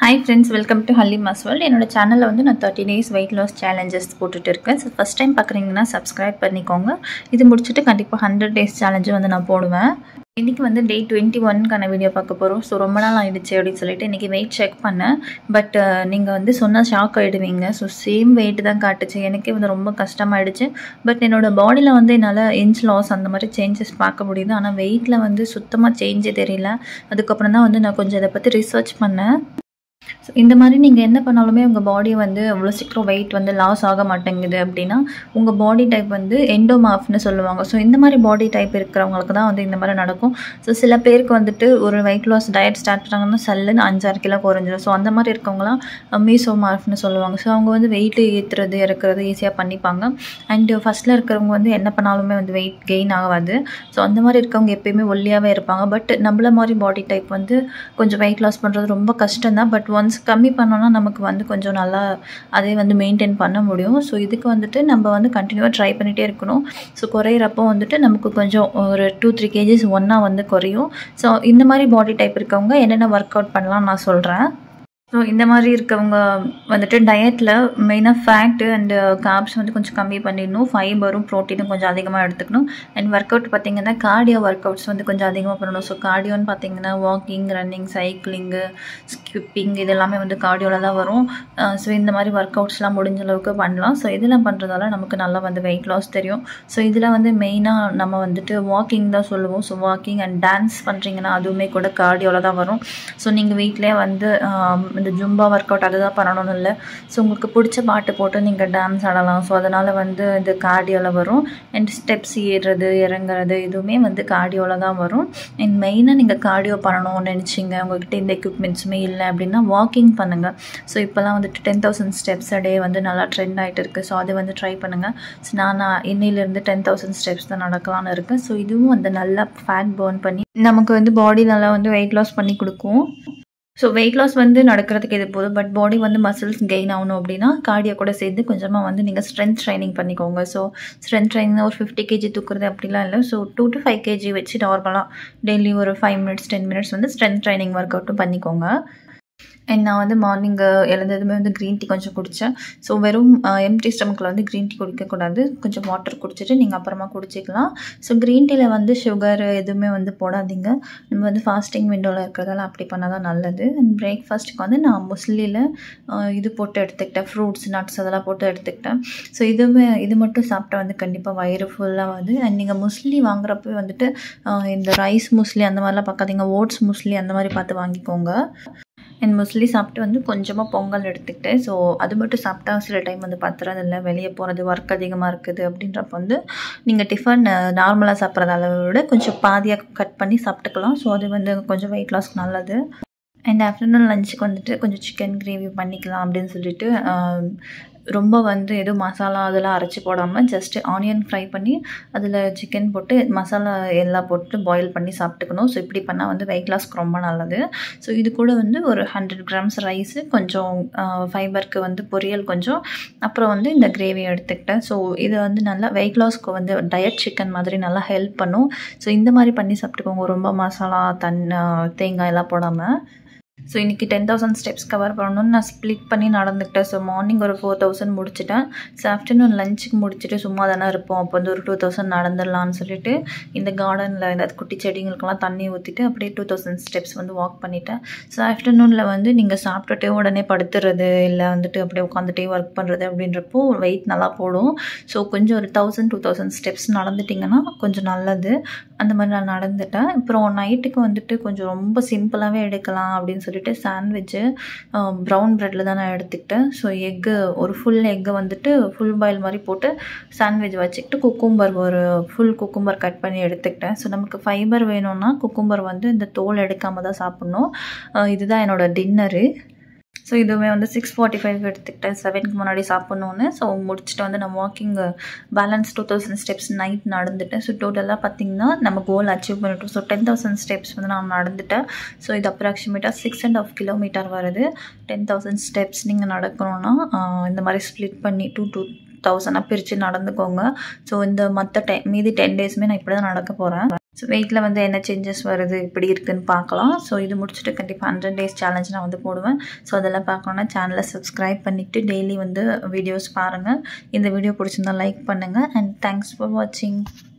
hi friends welcome to ஹல்லி மஸ்வல் என்னோட சேனலில் வந்து நான் thirty days weight loss challenges போட்டுட்டு இருக்கேன் ஸோ ஃபஸ்ட் டைம் பார்க்குறீங்கன்னா சப்ஸ்கிரைப் பண்ணிக்கோங்க இது முடிச்சுட்டு கண்டிப்பாக ஹண்ட்ரட் டேஸ் சேலஞ்சு வந்து நான் போடுவேன் இன்றைக்கி வந்து டே டுவெண்ட்டி ஒன்க்கான வீடியோ பார்க்க போகிறோம் ஸோ ரொம்ப நாள் ஆயிடுச்சு அப்படின்னு சொல்லிட்டு இன்றைக்கி வெயிட் செக் பண்ணேன் பட் நீங்கள் வந்து சொன்னால் ஷாக் ஆகிடுவீங்க ஸோ சேம் வெயிட் தான் காட்டுச்சு எனக்கே வந்து ரொம்ப கஷ்டமாயிடுச்சு பட் என்னோடய பாடியில் வந்து என்னால் இன்ச் லாஸ் அந்த மாதிரி சேஞ்சஸ் பார்க்க முடியுது ஆனால் வெயிட்டில் வந்து சுத்தமாக சேஞ்சே தெரியல அதுக்கப்புறம் தான் வந்து நான் கொஞ்சம் இதை பற்றி ரிசர்ச் பண்ணேன் ஸோ இந்த மாதிரி நீங்கள் என்ன பண்ணாலுமே உங்கள் பாடி வந்து அவ்வளோ சீக்கிரம் வெயிட் வந்து லாஸ் ஆக மாட்டேங்குது அப்படின்னா உங்கள் பாடி டைப் வந்து எண்டோமாஃப்னு சொல்லுவாங்க ஸோ இந்த மாதிரி பாடி டைப் இருக்கிறவங்களுக்கு தான் வந்து இந்த மாதிரி நடக்கும் ஸோ சில பேருக்கு வந்துட்டு ஒரு வெயிட் லாஸ் டயட் ஸ்டார்ட் பண்ணாங்கன்னா சல்லுன்னு அஞ்சாறு கிலோ குறைஞ்சிடும் ஸோ அந்த மாதிரி இருக்கவங்களாம் மீசோமார்ஃப்னு சொல்லுவாங்க ஸோ அவங்க வந்து வெயிட் ஏற்றுறது இறக்குறது ஈஸியாக பண்ணிப்பாங்க அண்டு ஃபஸ்ட்டில் இருக்கிறவங்க வந்து என்ன பண்ணாலுமே வந்து வெயிட் கெயின் ஆகாது ஸோ அந்த மாதிரி இருக்கவங்க எப்பயுமே ஒல்லியாகவே இருப்பாங்க பட் நம்மள மாதிரி பாடி டைப் வந்து கொஞ்சம் வெயிட் லாஸ் பண்ணுறது ரொம்ப கஷ்டம் தான் பட் ஒன்ஸ் கம்மி பண்ணோன்னா நமக்கு வந்து கொஞ்சம் நல்லா அதே வந்து மெயின்டைன் பண்ண முடியும் ஸோ இதுக்கு வந்துட்டு நம்ம வந்து கண்டினியூவாக ட்ரை பண்ணிகிட்டே இருக்கணும் ஸோ குறையிறப்போ வந்துட்டு நமக்கு கொஞ்சம் ஒரு டூ த்ரீ கேஜிஸ் ஒன்றா வந்து குறையும் ஸோ இந்த மாதிரி பாடி டைப் இருக்கவங்க என்னென்ன ஒர்க் அவுட் பண்ணலாம் நான் சொல்கிறேன் ஸோ இந்த மாதிரி இருக்கவங்க வந்துட்டு டயட்டில் மெயினாக ஃபேட்டு அண்டு காப்ஸ் வந்து கொஞ்சம் கம்மி பண்ணிடணும் ஃபைபரும் ப்ரோட்டீனும் கொஞ்சம் அதிகமாக எடுத்துக்கணும் அண்ட் ஒர்க் அவுட் பார்த்திங்கன்னா கார்டியோ ஒர்க் அவுட்ஸ் வந்து கொஞ்சம் அதிகமாக பண்ணணும் ஸோ கார்டியோன்னு பார்த்தீங்கன்னா வாக்கிங் ரன்னிங் சைக்கிளிங்கு ஸ்கிப்பிங் இது எல்லாமே வந்து கார்டியோவில் தான் வரும் ஸோ இந்த மாதிரி ஒர்க் அவுட்ஸ்லாம் முடிஞ்ச அளவுக்கு பண்ணலாம் ஸோ இதெல்லாம் பண்ணுறதால நமக்கு நல்லா வந்து வெயிட் லாஸ் தெரியும் ஸோ இதில் வந்து மெயினாக நம்ம வந்துட்டு வாக்கிங் தான் சொல்லுவோம் ஸோ வாக்கிங் அண்ட் டான்ஸ் பண்ணுறீங்கன்னா அதுவுமே கூட கார்டியோவில் தான் வரும் ஸோ நீங்கள் வீட்டிலே வந்து இந்த ஜும்பா ஒர்க் அவுட் அதுதான் பண்ணணும்னு இல்லை ஸோ உங்களுக்கு பிடிச்ச பாட்டு போட்டு நீங்கள் டான்ஸ் ஆடலாம் ஸோ அதனால் வந்து இது கார்டியோவில் வரும் அண்ட் ஸ்டெப்ஸ் ஏறுறது இறங்குறது இதுவுமே வந்து கார்டியோவில் தான் வரும் அண்ட் மெயினாக நீங்கள் கார்டியோ பண்ணணும்னு நினச்சிங்க உங்கள்கிட்ட இந்த எக்யூப்மெண்ட்ஸுமே இல்லை அப்படின்னா வாக்கிங் பண்ணுங்கள் ஸோ இப்போல்லாம் வந்துட்டு டென் தௌசண்ட் ஸ்டெப்ஸ் அடே வந்து நல்லா ட்ரெண்ட் ஆகிட்டு இருக்குது ஸோ அதை வந்து ட்ரை பண்ணுங்கள் ஸோ நான் இன்னிலேருந்து டென் தௌசண்ட் ஸ்டெப்ஸ் தான் நடக்கலான்னு இருக்கேன் ஸோ இதுவும் வந்து நல்லா ஃபேட் பர்ன் பண்ணி நமக்கு வந்து பாடி நல்லா வந்து வெயிட் லாஸ் பண்ணி கொடுக்கும் ஸோ வெயிட் லாஸ் வந்து நடக்கிறதுக்கு இது போதும் பட் பாடி வந்து மசில்ஸ் கெயின் ஆகணும் அப்படின்னா கார்டியோ கூட சேர்த்து கொஞ்சமாக வந்து நீங்கள் ஸ்ட்ரென்த் ட்ரைனிங் பண்ணிக்கோங்க ஸோ ஸ்ட்ரென்த் ட்ரைனிங் ஒரு ஃபிஃப்டி கேஜி தூக்குறது அப்படிலாம் இல்லை so two to five K G வச்சு நார்மலாக டெய்லி ஒரு ஃபைவ் மினிட்ஸ் டென் மினிட்ஸ் வந்து ஸ்ட்ரென்த் ட்ரைனிங் ஒர்க் அவுட்டும் பண்ணிக்கோங்க அண்ட் நான் வந்து மார்னிங் எழுந்ததுமே வந்து க்ரீன் டீ கொஞ்சம் குடித்தேன் ஸோ வெறும் எம்டி ஸ்டமக்கில் வந்து க்ரீன் டீ குடிக்கக்கூடாது கொஞ்சம் வாட்டர் குடிச்சிட்டு நீங்கள் அப்புறமா குடிச்சிக்கலாம் ஸோ க்ரீன் டீயில் வந்து சுகர் எதுவுமே வந்து போடாதீங்க நம்ம வந்து ஃபாஸ்டிங் விண்டோவில் இருக்கிறதால அப்படி பண்ணால் தான் நல்லது அண்ட் பிரேக்ஃபாஸ்ட்டுக்கு வந்து நான் முஸ்லியில் இது போட்டு எடுத்துக்கிட்டேன் ஃப்ரூட்ஸ் நட்ஸ் அதெல்லாம் போட்டு எடுத்துக்கிட்டேன் ஸோ இதுவுமே இது மட்டும் சாப்பிட்டா வந்து கண்டிப்பாக வயிறு ஃபுல்லாக வந்து அண்ட் நீங்கள் முஸ்லி வாங்குறப்ப வந்துட்டு இந்த ரைஸ் முஸ்லி அந்த மாதிரிலாம் பார்க்காதீங்க ஓட்ஸ் முஸ்லி அந்த மாதிரி பார்த்து வாங்கிக்கோங்க அண்ட் மோஸ்ட்லி சாப்பிட்டு வந்து கொஞ்சமாக பொங்கல் எடுத்துக்கிட்டேன் ஸோ அது மட்டும் சாப்பிட்டா சில டைம் வந்து பத்துறது இல்லை வெளியே போகிறது ஒர்க் அதிகமாக இருக்குது அப்படின்றப்ப வந்து நீங்கள் டிஃபன் நார்மலாக சாப்பிட்றத அளவை விட கொஞ்சம் பாதியாக கட் பண்ணி சாப்பிட்டுக்கலாம் ஸோ அது வந்து கொஞ்சம் வெயிட் லாஸ் நல்லது அண்ட் ஆஃப்டர்நூன் லஞ்சுக்கு வந்துட்டு கொஞ்சம் சிக்கன் கிரேவி பண்ணிக்கலாம் அப்படின்னு சொல்லிட்டு ரொம்ப வந்து எதுவும் மசாலா அதெல்லாம் அரைச்சி போடாமல் ஜஸ்ட்டு ஆனியன் ஃப்ரை பண்ணி அதில் சிக்கன் போட்டு மசாலா எல்லாம் போட்டு பாயில் பண்ணி சாப்பிட்டுக்கணும் ஸோ இப்படி பண்ணால் வந்து வெயிட் லாஸ்க்கு ரொம்ப நல்லது ஸோ இது கூட வந்து ஒரு ஹண்ட்ரட் கிராம்ஸ் ரைஸு கொஞ்சம் ஃபைபருக்கு வந்து பொரியல் கொஞ்சம் அப்புறம் வந்து இந்த கிரேவி எடுத்துக்கிட்டேன் ஸோ இது வந்து நல்லா வெயிட் லாஸ்க்கு வந்து டயட் சிக்கன் மாதிரி நல்லா ஹெல்ப் பண்ணும் ஸோ இந்த மாதிரி பண்ணி சாப்பிட்டுக்கோங்க ரொம்ப மசாலா தன் தேங்காய் எல்லாம் போடாமல் ஸோ இன்றைக்கி டென் தௌசண்ட் ஸ்டெப்ஸ் கவர் பண்ணணும்னு நான் ஸ்ப்ளிட் பண்ணி நடந்துக்கிட்டேன் ஸோ மார்னிங் ஒரு ஃபோர் தௌசண்ட் முடிச்சிட்டேன் ஸோ ஆஃப்டர்நூன் லஞ்சுக்கு முடிச்சுட்டு சும்மா தானே இருப்போம் அப்போ வந்து ஒரு டூ தௌசண்ட் நடந்துடலான்னு சொல்லிட்டு இந்த கார்டனில் இந்த குட்டி செடிங்களுக்கெல்லாம் தண்ணி ஊற்றிட்டு அப்படியே டூ தௌசண்ட் ஸ்டெப்ஸ் வந்து வாக் பண்ணிட்டேன் ஸோ ஆஃப்டர்நூனில் வந்து நீங்கள் சாப்பிட்டுட்டு உடனே படுத்துறது இல்லை வந்துட்டு அப்படியே உட்காந்துட்டே ஒர்க் பண்ணுறது அப்படின்றப்போ வெயிட் நல்லா போடும் ஸோ கொஞ்சம் ஒரு தௌசண்ட் டூ தௌசண்ட் ஸ்டெப்ஸ் நடந்துட்டிங்கன்னா கொஞ்சம் நல்லது அந்த மாதிரி நான் நடந்துட்டேன் அப்புறம் நைட்டுக்கு வந்துட்டு கொஞ்சம் ரொம்ப சிம்பிளாகவே எடுக்கலாம் அப்படின்னு சொல்லிட்டு சாண்ட்விட்சு ப்ரௌன் ப்ரெட்டில் தான் நான் எடுத்துக்கிட்டேன் ஸோ எக்கு ஒரு ஃபுல் எக்கு வந்துட்டு ஃபுல் பாயில் மாதிரி போட்டு சாண்ட்விச் வச்சுக்கிட்டு குக்கும்பர் ஒரு ஃபுல் குக்கும்பர் கட் பண்ணி எடுத்துக்கிட்டேன் ஸோ நமக்கு ஃபைபர் வேணும்னா குக்கும்பர் வந்து இந்த தோல் எடுக்காமல் தான் சாப்பிட்ணும் இதுதான் என்னோடய டின்னரு ஸோ இதுவுமே வந்து சிக்ஸ் ஃபார்ட்டி ஃபைவ் எடுத்துக்கிட்டேன் செவனுக்கு முன்னாடி சாப்பிட்ணுன்னு ஸோ முடிச்சுட்டு வந்து நான் walking balance two thousand steps night நடந்துட்டேன் ஸோ டோட்டலாக பார்த்திங்கன்னா நம்ம கோல் அச்சீவ் பண்ணிட்டோம் ஸோ டென் தௌசண்ட் ஸ்டெப்ஸ் வந்து நான் நடந்துட்டேன் ஸோ இது அப்ராக்சிமேட்டாக சிக்ஸ் அண்ட் ஆஃப் கிலோமீட்டர் வருது டென் தௌசண்ட் ஸ்டெப்ஸ் நீங்கள் நடக்கணும்னா இந்த மாதிரி ஸ்ப்ளிட் பண்ணி டூ டூ தௌசண்டாக பிரித்து நடந்துக்கோங்க ஸோ இந்த மற்ற டெ மீதி டென் டேஸுமே நான் இப்படி தான் நடக்க போகிறேன் ஸோ வெயிட்டில் வந்து என்ன சேஞ்சஸ் வருது இப்படி இருக்குன்னு பார்க்கலாம் ஸோ இது முடிச்சுட்டு கண்டிப்பாக ஹண்ட்ரட் டேஸ் சேலஞ்ச் நான் வந்து போடுவேன் ஸோ அதெல்லாம் பார்க்கணுன்னா சேனலை சப்ஸ்கிரைப் பண்ணிவிட்டு டெய்லி வந்து வீடியோஸ் பாருங்கள் இந்த வீடியோ பிடிச்சிருந்தா லைக் பண்ணுங்கள் அண்ட் தேங்க்ஸ் ஃபார் வாட்சிங்